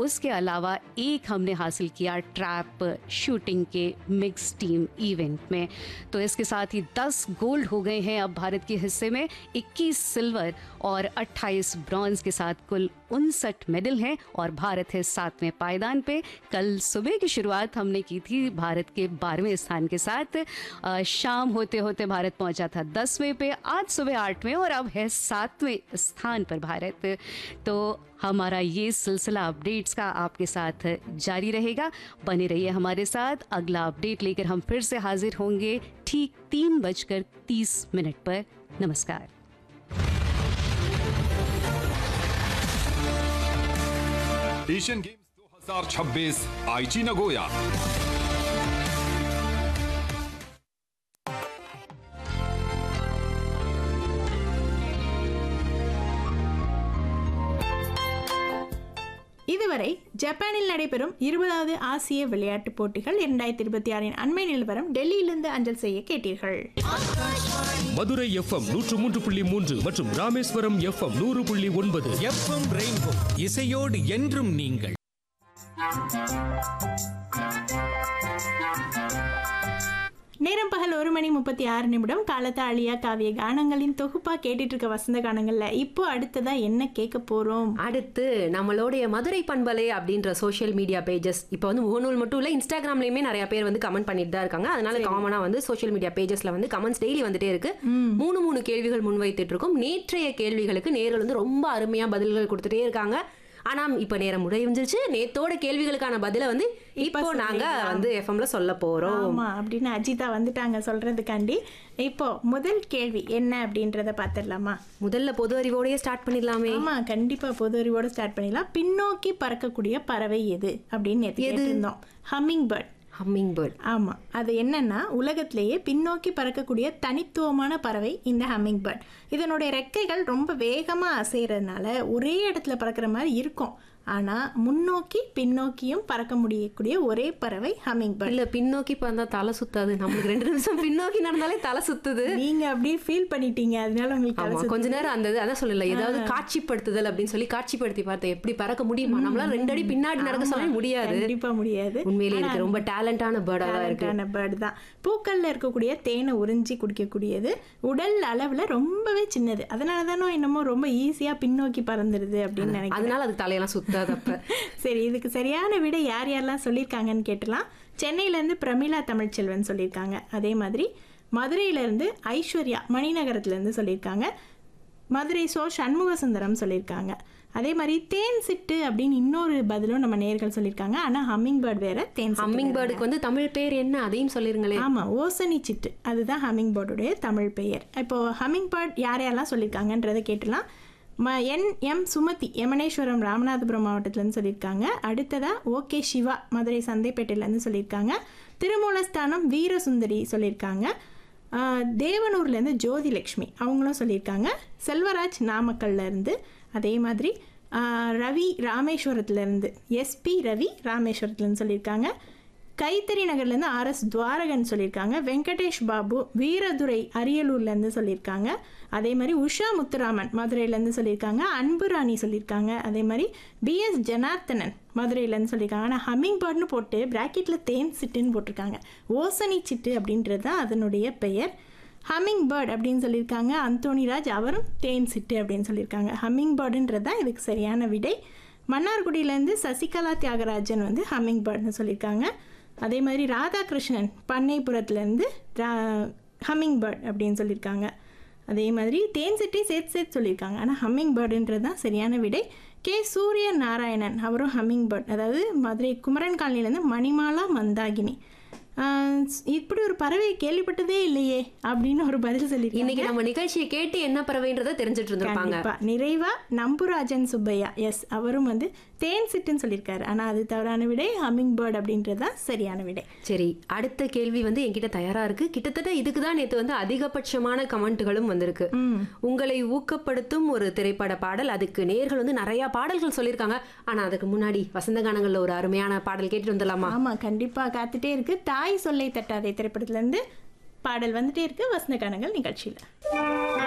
उसके अलावा एक हमने हासिल किया ट्रैप शूटिंग के मिक्स टीम इवेंट में तो इसके साथ ही 10 गोल्ड हो गए हैं अब भारत के हिस्से में 21 सिल्वर और 28 ब्रॉन्ज के साथ कुल उनसठ मेडल हैं और भारत है सातवें पायदान पे कल सुबह की शुरुआत हमने की थी भारत के बारहवें स्थान के साथ अ, शाम होते होते भारत पहुंचा था दसवें पे आज सुबह आठवें और अब है सातवें स्थान पर भारत तो हमारा ये सिलसिला अपडेट्स का आपके साथ जारी रहेगा बने रहिए हमारे साथ अगला अपडेट लेकर हम फिर से हाजिर होंगे ठीक तीन बजकर तीस मिनट पर नमस्कार एशियन गेम्स 2026 आईची नगोया இதுவரை ஜப்பானில் நடைபெறும் இருபதாவது ஆசிய விளையாட்டுப் போட்டிகள் இரண்டாயிரத்தி இருபத்தி ஆறின் அண்மை நிலவரம் டெல்லியிலிருந்து அஞ்சல் செய்ய கேட்டீர்கள் மதுரை எஃப்எம் நூற்று மூன்று புள்ளி மூன்று மற்றும் ராமேஸ்வரம் எஃப்எம் நூறு புள்ளி ஒன்பது எஃப்எம் ரெயின்போ இசையோடு என்றும் நீங்கள் நேரம் பகல் ஒரு மணி முப்பத்தி ஆறு நிமிடம் காலத்த அழியா காவிய கானங்களின் தொகுப்பா கேட்டுட்டு இருக்க வசந்த கானங்கள்ல இப்போ அடுத்ததா என்ன கேட்க போறோம் அடுத்து நம்மளுடைய மதுரை பண்பலை அப்படின்ற சோஷியல் மீடியா பேஜஸ் இப்போ வந்து முகநூல் மட்டும் இல்லை இன்ஸ்டாகிராம்லயுமே நிறைய பேர் வந்து கமெண்ட் பண்ணிட்டு தான் இருக்காங்க அதனால காமனா வந்து சோஷியல் மீடியா பேஜஸ்ல வந்து கமெண்ட்ஸ் டெய்லி வந்துட்டே இருக்கு மூணு மூணு கேள்விகள் முன்வைத்துட்டு இருக்கோம் நேற்றைய கேள்விகளுக்கு நேர்கள் வந்து ரொம்ப அருமையா பதில்கள் கொடுத்துட்டே இருக்காங்க ஆனா இப்ப நேரம் முடிஞ்சிருச்சு நேத்தோட கேள்விகளுக்கான பதில வந்து இப்போ நாங்க வந்து எஃப்எம்ல சொல்ல போறோம் ஆமா அப்படின்னு அஜிதா வந்துட்டாங்க சொல்றதுக்காண்டி இப்போ முதல் கேள்வி என்ன அப்படின்றத பாத்திரலாமா முதல்ல பொது அறிவோடயே ஸ்டார்ட் பண்ணிடலாமே ஆமா கண்டிப்பா பொது அறிவோட ஸ்டார்ட் பண்ணிடலாம் பின்னோக்கி பறக்கக்கூடிய பறவை எது அப்படின்னு நேத்து கேட்டிருந்தோம் ஹம்மிங் பேர்ட் ஹம்மிங் பேர்ட் ஆமா அது என்னன்னா உலகத்திலேயே பின்னோக்கி பறக்கக்கூடிய தனித்துவமான பறவை இந்த ஹம்மிங் பேர்ட் இதனுடைய ரெக்கைகள் ரொம்ப வேகமா அசைறதுனால ஒரே இடத்துல பறக்கிற மாதிரி இருக்கும் ஆனா முன்னோக்கி பின்னோக்கியும் பறக்க முடியக்கூடிய ஒரே பறவை ஹம்மிங் பேர்ட் இல்ல பின்னோக்கி பார்த்தா தலை சுத்தாது நம்மளுக்கு ரெண்டு நிமிஷம் பின்னோக்கி நடந்தாலே தலை சுத்துது நீங்க அப்படியே ஃபீல் பண்ணிட்டீங்க அதனால உங்களுக்கு ஆமா தலை சுத்துது. கொஞ்ச நேரம் அந்த இது அதான் சொல்லல ஏதாவது காட்சிப்படுத்துதல் அப்படின்னு சொல்லி காட்சிப்படுத்தி பார்த்தேன் எப்படி பறக்க முடியுமா நம்மளால ரெண்டு அடி பின்னாடி நடக்க சொல்ல முடியாது கண்டிப்பா முடியாது உண்மையிலே ஆனா இருக்கு ரொம்ப டேலண்டான பேர்டா தான் இருக்கு டேலண்டான பேர்டு தான் பூக்கள்ல இருக்கக்கூடிய தேனை உறிஞ்சி குடிக்கக்கூடியது உடல் அளவுல ரொம்பவே சின்னது அதனால தானோ என்னமோ ரொம்ப ஈஸியா பின்னோக்கி பறந்துடுது அப்படின்னு நினைக்கிறேன் அதனால அது தலையெல்லாம் சுத்தாது அப்ப சரி இதுக்கு சரியான விட யார் யாரெல்லாம் சொல்லியிருக்காங்கன்னு கேட்டலாம் சென்னையில இருந்து பிரமிளா தமிழ்ச்செல்வன் சொல்லியிருக்காங்க அதே மாதிரி மதுரையில இருந்து ஐஸ்வர்யா மணிநகரத்துல இருந்து சொல்லியிருக்காங்க மதுரை சோ சண்முக சுந்தரம் சொல்லியிருக்காங்க அதே மாதிரி தேன் சிட்டு அப்படின்னு இன்னொரு பதிலும் நம்ம நேர்கள் சொல்லியிருக்காங்க ஆனா ஹம்மிங் பேர்ட் வேற தேன் சிட்டு ஹம்மிங் வேற. பேர்டுக்கு வந்து தமிழ் பேர் என்ன அதையும் சொல்லிருங்களே ஆமா ஓசனி சிட்டு அதுதான் ஹம்மிங் பேர்டுடைய தமிழ் பெயர் இப்போ ஹம்மிங் பேர்ட் யார் யாரெல்லாம் சொல்லியிருக்காங்கன்றதை கேட்டலாம் ம என் எம் சுமதி யமனேஸ்வரம் ராமநாதபுரம் மாவட்டத்துலேருந்து சொல்லியிருக்காங்க அடுத்ததா ஓகே சிவா மதுரை சந்தைப்பேட்டையிலேருந்து சொல்லியிருக்காங்க திருமூலஸ்தானம் வீரசுந்தரி சொல்லியிருக்காங்க ஆஹ் தேவனூர்லேருந்து ஜோதிலக்ஷ்மி அவங்களும் சொல்லியிருக்காங்க செல்வராஜ் நாமக்கல்ல இருந்து அதே மாதிரி ஆஹ் ரவி ராமேஸ்வரத்துலேருந்து எஸ்பி ரவி ராமேஸ்வரத்துலேருந்து சொல்லியிருக்காங்க கைத்தறி நகர்லேருந்து ஆர்எஸ் துவாரகன் சொல்லியிருக்காங்க வெங்கடேஷ் பாபு வீரதுரை அரியலூர்லேருந்து சொல்லியிருக்காங்க அதே மாதிரி உஷா முத்துராமன் மதுரையிலேருந்து சொல்லியிருக்காங்க அன்பு ராணி சொல்லியிருக்காங்க அதே மாதிரி பிஎஸ் ஜனார்த்தனன் மதுரையிலேருந்து சொல்லியிருக்காங்க ஆனால் ஹம்மிங் பேர்ட்னு போட்டு பிராக்கெட்டில் தேன் சிட்டுன்னு போட்டிருக்காங்க ஓசனி சிட்டு அப்படின்றது தான் அதனுடைய பெயர் ஹம்மிங் பேர்ட் அப்படின்னு சொல்லியிருக்காங்க அந்தோணிராஜ் அவரும் தேன் சிட்டு அப்படின்னு சொல்லியிருக்காங்க ஹம்மிங் பேர்டுன்றது தான் இதுக்கு சரியான விடை மன்னார்குடியிலேருந்து சசிகலா தியாகராஜன் வந்து ஹம்மிங் பேர்ட்னு சொல்லியிருக்காங்க அதே மாதிரி ராதாகிருஷ்ணன் பண்ணைப்புறத்துலேருந்து ஹம்மிங் பேர்ட் அப்படின்னு சொல்லியிருக்காங்க அதே மாதிரி தேன் சிட்டி சேர்த்து சேர்த்து சொல்லியிருக்காங்க ஆனால் ஹம்மிங் பேர்டுன்றது தான் சரியான விடை கே சூரிய நாராயணன் அவரும் ஹம்மிங் பேர்ட் அதாவது மதுரை குமரன் காலனிலேருந்து மணிமாலா மந்தாகினி ஆஹ் இப்படி ஒரு பறவை கேள்விப்பட்டதே இல்லையே அப்படின்னு ஒரு பதில் சொல்லியிருக்காங்க இன்னைக்கு நம்ம நிகழ்ச்சியை கேட்டு என்ன பறவைன்றதை தெரிஞ்சிட்டு இருந்திருப்பாங்க கண்டிப்பா நிறைவா நம்புராஜன் சுப்பையா எஸ் அவரும் வந்து தேன் சிட்டுன்னு சொல்லியிருக்காரு ஆனா அது தவறான விடை ஹம்மிங் பேர்ட் அப்படின்றது தான் சரியான விடை சரி அடுத்த கேள்வி வந்து என்கிட்ட தயாரா இருக்கு கிட்டத்தட்ட இதுக்கு தான் நேத்து வந்து அதிகபட்சமான கமெண்ட்டுகளும் வந்திருக்கு உங்களை ஊக்கப்படுத்தும் ஒரு திரைப்பட பாடல் அதுக்கு நேர்கள் வந்து நிறைய பாடல்கள் சொல்லியிருக்காங்க ஆனா அதுக்கு முன்னாடி வசந்த கானங்கள்ல ஒரு அருமையான பாடல் கேட்டுட்டு வந்துடலாமா ஆமா கண்டிப்பா காத்துட்டே இருக்கு தாய் சொல்லை தட்டாதே திரைப்படத்துல இருந்து பாடல் வந்துட்டே இருக்கு வசந்த கானங்கள் நிகழ்ச்சியில